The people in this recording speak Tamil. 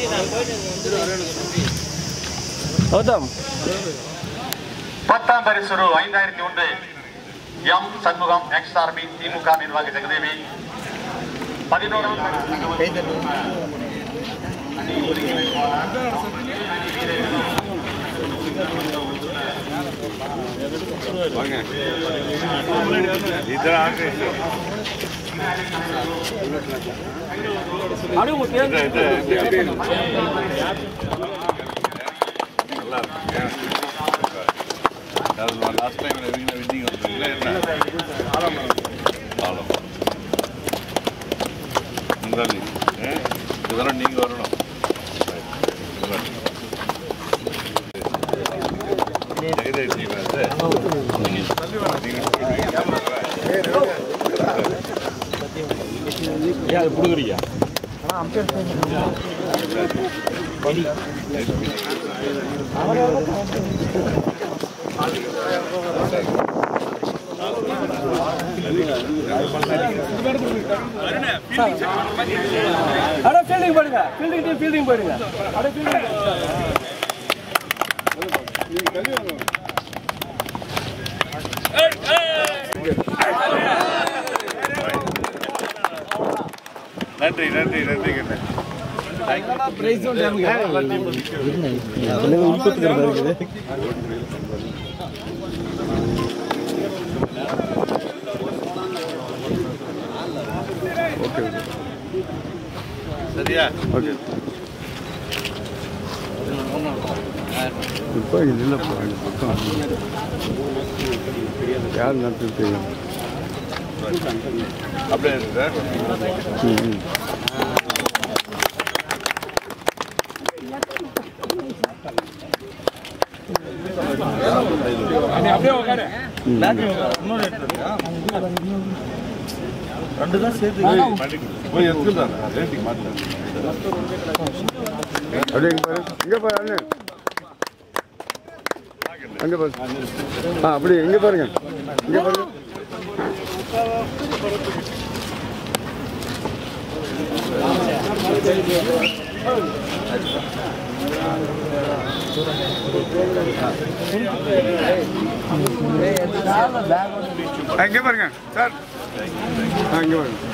கௌதம் பத்தாம் பரிசு ரூ ஐந்தாயிரத்தி ஒன்று M Shanmugam ex R P DMK நிர்வாகி ஜெகதேவி பதினோராம் பரிசு அப்படியே உங்க பேர் லாஸ்ட் டைம் வின்னிங் வந்தீங்களா என்ன ஆலம் முந்தானி இதெல்லாம் நீங்க வரணும் ஜெகதேஷ் நீங்க வந்து கொடுக்குறீங்க அட ஃபீல்டிங் போடுங்க ஃபீல்டிங் டீம் ஃபீல்டிங் போடுங்க அட ஃபீல்டிங் நன்றி நன்றி நன்றி கண்ணே சரியா ஓகே இப்போ இல்லைப்பா இந்த பக்கம் யார் நடத்தி தெரியும் அப்படியே இருக்கு சார் ம் ம் அப்படியே உட்காரு போய் எடுத்துக்கலாம் ரேட்டிங் மாட்டலாம் அப்படியே இங்கே பாரு இங்கே பாரு அண்ணே அங்கே பாரு ஆ அப்படியே இங்கே பாருங்க இங்கே பாருங்க ஆ, இங்கே பாருங்க சார் ஆ இங்கே பாருங்க